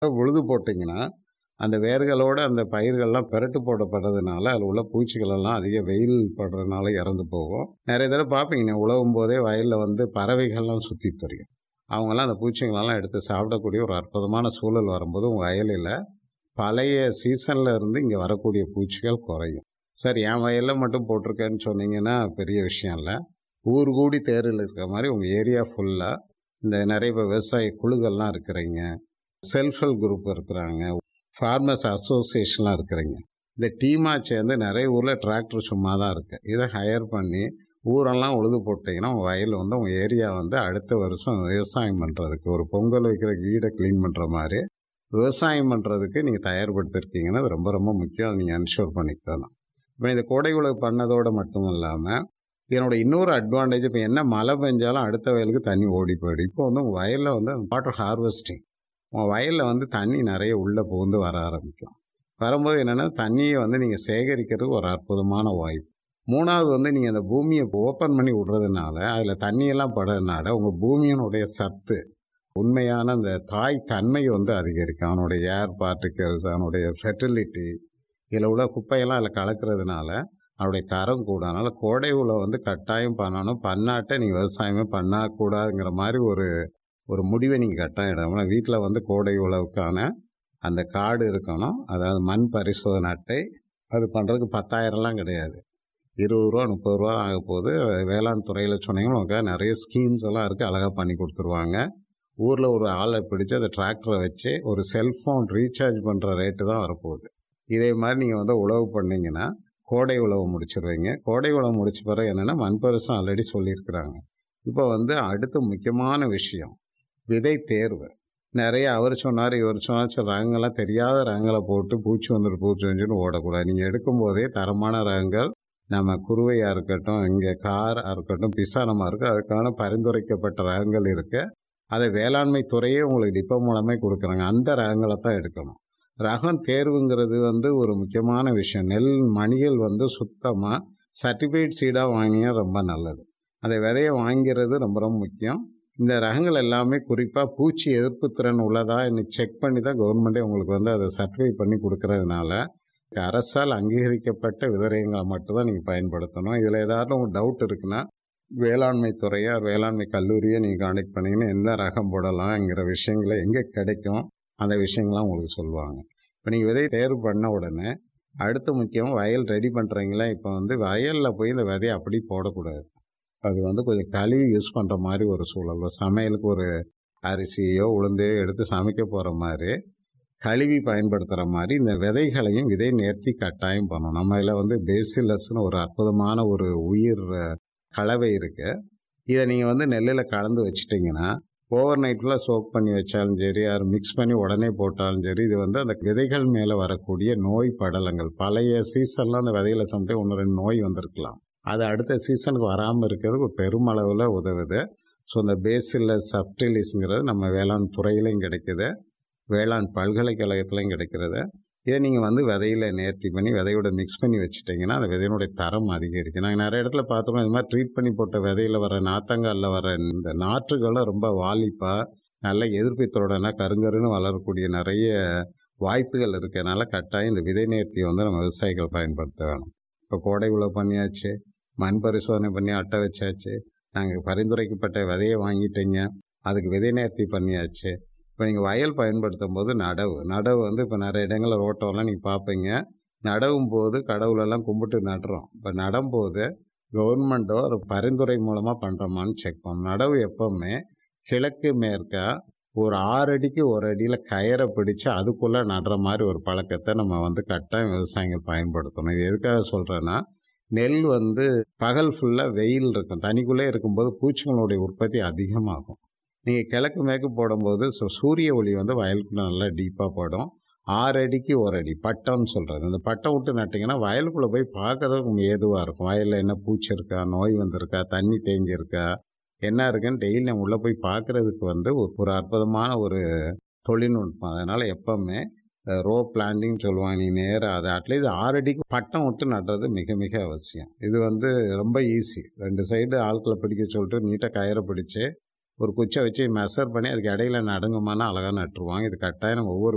உழுது போட்டிங்கன்னா அந்த வேர்களோட அந்த பயிர்கள்லாம் பெரட்டு போடப்படுறதுனால அதில் உள்ள பூச்சிகள் எல்லாம் அதிக வெயில் படுறதுனால இறந்து போகும் நிறைய தடவை பார்ப்பீங்க உழவும் போதே வயலில் வந்து பறவைகள்லாம் சுற்றி தெரியும் அவங்கெல்லாம் அந்த பூச்சிகளெல்லாம் எடுத்து சாப்பிடக்கூடிய ஒரு அற்புதமான சூழல் வரும்போது உங்கள் வயலில் பழைய சீசனில் இருந்து இங்கே வரக்கூடிய பூச்சிகள் குறையும் சார் என் வயலில் மட்டும் போட்டிருக்கேன்னு சொன்னீங்கன்னா பெரிய விஷயம் இல்லை ஊர் கூடி தேரில் இருக்கிற மாதிரி உங்கள் ஏரியா ஃபுல்லாக இந்த நிறைய பேர் விவசாய குழுக்கள்லாம் இருக்கிறீங்க செல்ஃப் ஹெல்ப் குரூப் இருக்கிறாங்க ஃபார்மர்ஸ் அசோசியேஷன்லாம் இருக்கிறீங்க இந்த டீமாக சேர்ந்து நிறைய ஊரில் டிராக்டர் சும்மா தான் இருக்குது இதை ஹையர் பண்ணி ஊரெல்லாம் உழுது போட்டிங்கன்னா உங்கள் வயல் வந்து உங்கள் ஏரியா வந்து அடுத்த வருஷம் விவசாயம் பண்ணுறதுக்கு ஒரு பொங்கல் வைக்கிற வீடை க்ளீன் பண்ணுற மாதிரி விவசாயம் பண்ணுறதுக்கு நீங்கள் தயார்படுத்திருக்கீங்கன்னா அது ரொம்ப ரொம்ப முக்கியம் நீங்கள் என்ஷூர் பண்ணிக்கலாம் இப்போ இந்த கோடை உழவு பண்ணதோடு மட்டும் இல்லாமல் இதனோட இன்னொரு அட்வான்டேஜ் இப்போ என்ன மழை பெஞ்சாலும் அடுத்த வயலுக்கு தண்ணி ஓடி போயிடும் இப்போ வந்து உங்கள் வயலில் வந்து வாட்டர் ஹார்வெஸ்டிங் உங்கள் வயலில் வந்து தண்ணி நிறைய உள்ளே புகுந்து வர ஆரம்பிக்கும் வரும்போது என்னென்னா தண்ணியை வந்து நீங்கள் சேகரிக்கிறதுக்கு ஒரு அற்புதமான வாய்ப்பு மூணாவது வந்து நீங்கள் அந்த பூமியை ஓப்பன் பண்ணி விடுறதுனால அதில் தண்ணியெல்லாம் படுறதுனால உங்கள் பூமியினுடைய சத்து உண்மையான அந்த தாய் தன்மை வந்து அதிகரிக்கும் அவனுடைய ஏர் பார்ட்டிகல்ஸ் அவனுடைய ஃபெர்டிலிட்டி இதில் உள்ள குப்பையெல்லாம் அதில் கலக்கிறதுனால அவருடைய தரம் கூட அதனால் கோடை உழவை வந்து கட்டாயம் பண்ணணும் பண்ணாட்ட நீங்கள் விவசாயமே பண்ணக்கூடாதுங்கிற மாதிரி ஒரு ஒரு முடிவை நீங்கள் கட்டாயம் எடுக்கணும் வீட்டில் வந்து கோடை உழவுக்கான அந்த கார்டு இருக்கணும் அதாவது மண் பரிசோதனை அட்டை அது பண்ணுறதுக்கு பத்தாயிரம்லாம் கிடையாது இருபது ரூபா முப்பது ரூபா ஆக போது வேளாண் துறையில் சொன்னீங்கன்னா உங்களுக்கு நிறைய ஸ்கீம்ஸ் எல்லாம் இருக்குது அழகாக பண்ணி கொடுத்துருவாங்க ஊரில் ஒரு ஆளை பிடிச்சி அந்த டிராக்டரை வச்சு ஒரு செல்ஃபோன் ரீசார்ஜ் பண்ணுற ரேட்டு தான் வரப்போகுது இதே மாதிரி நீங்கள் வந்து உழவு பண்ணிங்கன்னா கோடை உழவு முடிச்சிடுவீங்க கோடை உழவு முடிச்ச பிறகு என்னென்னா மண்பரிசம் ஆல்ரெடி சொல்லியிருக்கிறாங்க இப்போ வந்து அடுத்த முக்கியமான விஷயம் விதை தேர்வு நிறைய அவர் சொன்னார் இவர் சொன்னார் சில ரகங்கள்லாம் தெரியாத ரகங்களை போட்டு பூச்சி வந்துட்டு பூச்சி வந்துட்டு ஓடக்கூடாது நீங்கள் எடுக்கும்போதே தரமான ரகங்கள் நம்ம குருவையாக இருக்கட்டும் இங்கே காராக இருக்கட்டும் பிசானமாக இருக்கட்டும் அதுக்கான பரிந்துரைக்கப்பட்ட ரகங்கள் இருக்குது அதை வேளாண்மை துறையே உங்களுக்கு டிப்போ மூலமே கொடுக்குறாங்க அந்த ரகங்களை தான் எடுக்கணும் ரகம் தேர்வுங்கிறது வந்து ஒரு முக்கியமான விஷயம் நெல் மணிகள் வந்து சுத்தமாக சர்டிஃபைட் சீடாக வாங்கினா ரொம்ப நல்லது அந்த விதையை வாங்கிறது ரொம்ப ரொம்ப முக்கியம் இந்த ரகங்கள் எல்லாமே குறிப்பாக பூச்சி எதிர்ப்பு திறன் உள்ளதா இன்னைக்கு செக் பண்ணி தான் கவர்மெண்ட்டே உங்களுக்கு வந்து அதை சர்டிஃபை பண்ணி கொடுக்கறதுனால அரசால் அங்கீகரிக்கப்பட்ட விதரங்களை மட்டும்தான் நீங்கள் பயன்படுத்தணும் இதில் ஏதாவது உங்களுக்கு டவுட் இருக்குன்னா வேளாண்மை துறையை வேளாண்மை கல்லூரியை நீங்கள் காண்டக்ட் பண்ணிங்கன்னா எந்த ரகம் போடலாம்ங்கிற விஷயங்களை எங்கே கிடைக்கும் அந்த விஷயங்கள்லாம் உங்களுக்கு சொல்லுவாங்க இப்போ நீங்கள் விதை தேர்வு பண்ண உடனே அடுத்து முக்கியம் வயல் ரெடி பண்ணுறீங்களா இப்போ வந்து வயலில் போய் இந்த விதையை அப்படி போடக்கூடாது அது வந்து கொஞ்சம் கழுவி யூஸ் பண்ணுற மாதிரி ஒரு சூழல் சமையலுக்கு ஒரு அரிசியோ உளுந்தையோ எடுத்து சமைக்க போகிற மாதிரி கழுவி பயன்படுத்துகிற மாதிரி இந்த விதைகளையும் விதை நேர்த்தி கட்டாயம் பண்ணணும் நம்ம இதில் வந்து பேசிலஸ்னு ஒரு அற்புதமான ஒரு உயிர் கலவை இருக்குது இதை நீங்கள் வந்து நெல்லில் கலந்து வச்சிட்டிங்கன்னா ஓவர் நைட்டில் சோக் பண்ணி வச்சாலும் சரி அது மிக்ஸ் பண்ணி உடனே போட்டாலும் சரி இது வந்து அந்த விதைகள் மேலே வரக்கூடிய நோய் படலங்கள் பழைய சீசன்லாம் அந்த விதைகளை சமைட்டு ஒன்று ரெண்டு நோய் வந்திருக்கலாம் அது அடுத்த சீசனுக்கு வராமல் இருக்கிறதுக்கு ஒரு பெருமளவில் உதவுது ஸோ இந்த பேசில் சப்டிலிஸுங்கிறது நம்ம வேளாண் துறையிலையும் கிடைக்குது வேளாண் பல்கலைக்கழகத்துலையும் கிடைக்கிறது இதை நீங்கள் வந்து விதையில் நேர்த்தி பண்ணி விதையோட மிக்ஸ் பண்ணி வச்சுட்டிங்கன்னா அந்த விதையினுடைய தரம் அதிகரிக்கும் நாங்கள் நிறைய இடத்துல பார்த்தோம் இது மாதிரி ட்ரீட் பண்ணி போட்ட விதையில் வர நாத்தங்காலில் வர இந்த நாற்றுகளை ரொம்ப வாலிப்பாக நல்ல எதிர்ப்பித்தோடனா கருங்கருன்னு வளரக்கூடிய நிறைய வாய்ப்புகள் இருக்கிறதுனால கட்டாயம் இந்த விதை நேர்த்தியை வந்து நம்ம விவசாயிகள் பயன்படுத்த வேணும் இப்போ கோடை உழவு பண்ணியாச்சு மண் பரிசோதனை பண்ணி அட்டை வச்சாச்சு நாங்கள் பரிந்துரைக்கப்பட்ட விதையை வாங்கிட்டீங்க அதுக்கு விதை நேர்த்தி பண்ணியாச்சு இப்போ நீங்கள் வயல் பயன்படுத்தும் போது நடவு நடவு வந்து இப்போ நிறைய இடங்களில் ரோட்டம்லாம் நீங்கள் பார்ப்பீங்க நடவும் போது கடவுளெல்லாம் கும்பிட்டு நடுறோம் இப்போ நடும்போது கவர்மெண்ட்டோ ஒரு பரிந்துரை மூலமாக பண்ணுறோமான்னு செக் பண்ணணும் நடவு எப்போவுமே கிழக்கு மேற்கா ஒரு ஆறு அடிக்கு ஒரு அடியில் கயரை பிடிச்சு அதுக்குள்ளே நடுற மாதிரி ஒரு பழக்கத்தை நம்ம வந்து கட்டாயம் விவசாயிகள் பயன்படுத்தணும் இது எதுக்காக சொல்கிறேன்னா நெல் வந்து பகல் ஃபுல்லாக வெயில் இருக்கும் தனிக்குள்ளே இருக்கும்போது பூச்சிகளுடைய உற்பத்தி அதிகமாகும் நீங்கள் கிழக்கு மேற்கு போடும்போது ஸோ சூரிய ஒளி வந்து வயலுக்குள்ளே நல்லா டீப்பாக படும் ஆறு அடிக்கு ஒரு அடி பட்டம்னு சொல்கிறது அந்த பட்டம் விட்டு நட்டிங்கன்னா வயலுக்குள்ளே போய் பார்க்கறதுக்கு ஏதுவாக இருக்கும் வயலில் என்ன பூச்சி இருக்கா நோய் வந்திருக்கா தண்ணி தேங்கியிருக்கா என்ன இருக்குன்னு டெய்லி நம்ம உள்ளே போய் பார்க்குறதுக்கு வந்து ஒரு அற்புதமான ஒரு தொழில்நுட்பம் அதனால் எப்போவுமே ரோ பிளான்டிங் சொல்லுவாங்க நீ நேராக அதை அட்லீஸ்ட் ஆறு அடிக்கு பட்டம் விட்டு நடுறது மிக மிக அவசியம் இது வந்து ரொம்ப ஈஸி ரெண்டு சைடு ஆட்களை பிடிக்க சொல்லிட்டு நீட்டாக கயிறை பிடிச்சி ஒரு குச்சை வச்சு மெஷர் பண்ணி அதுக்கு இடையில நடுங்கமான அழகாக நட்டுருவாங்க இது கட்டாயம் நம்ம ஒவ்வொரு